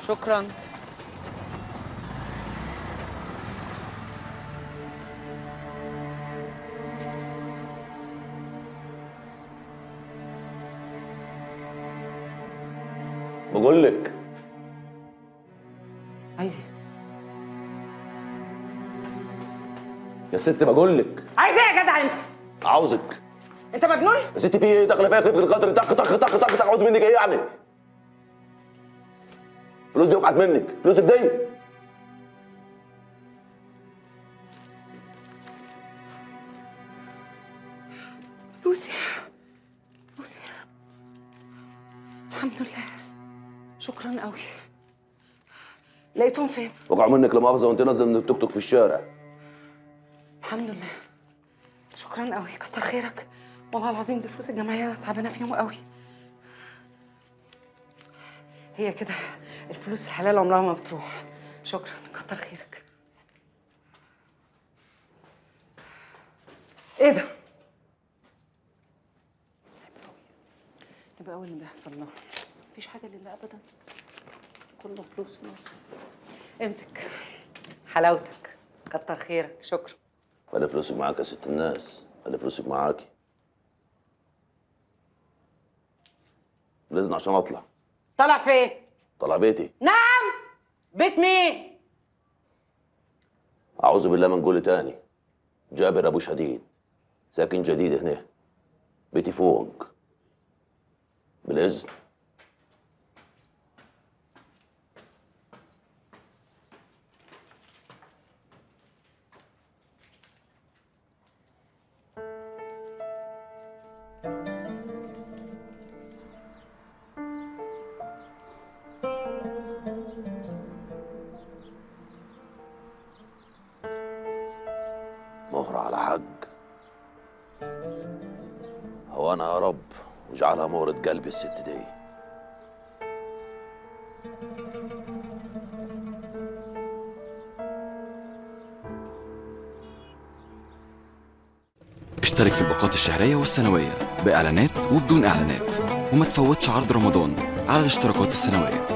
شكرا بقول لك عايزه يا ست بقول لك عايزه ايه يا جدع انت عاوزك انت مجنون يا ست في ايه داخله فيها خفه القطر طخ طخ طخ طخ طخ عاوز منك ايه يعني فلوس دي وقعت منك فلوسك دي فلوسي فلوسي الحمد لله شكرا قوي لقيتهم فين وقعوا منك لا مؤاخذه وانت نازله من التوك توك في الشارع الحمد لله شكرا قوي كتر خيرك والله العظيم دي فلوس الجمعيه انا تعبانه فيهم قوي هي كده الفلوس الحلال عمرها ما بتروح شكرا كتر خيرك ايه ده يبقى اول اللي بيحصل لنا مفيش حاجه لله ابدا كله فلوس ونص امسك حلاوتك كتر خيرك شكرا خلي فلوسك معاك يا ست الناس خلي فلوسك معاكي لازم عشان اطلع طلع فين طلع بيتي نعم بيت مين اعوذ بالله من قول تاني جابر ابو شديد ساكن جديد هنا بيتي فوق بالاذن مهر على حق هو انا يا رب واجعلها مهرة قلبي الست دي اشترك في الباقات الشهرية والسنوية بإعلانات وبدون إعلانات وما تفوتش عرض رمضان على الاشتراكات السنوية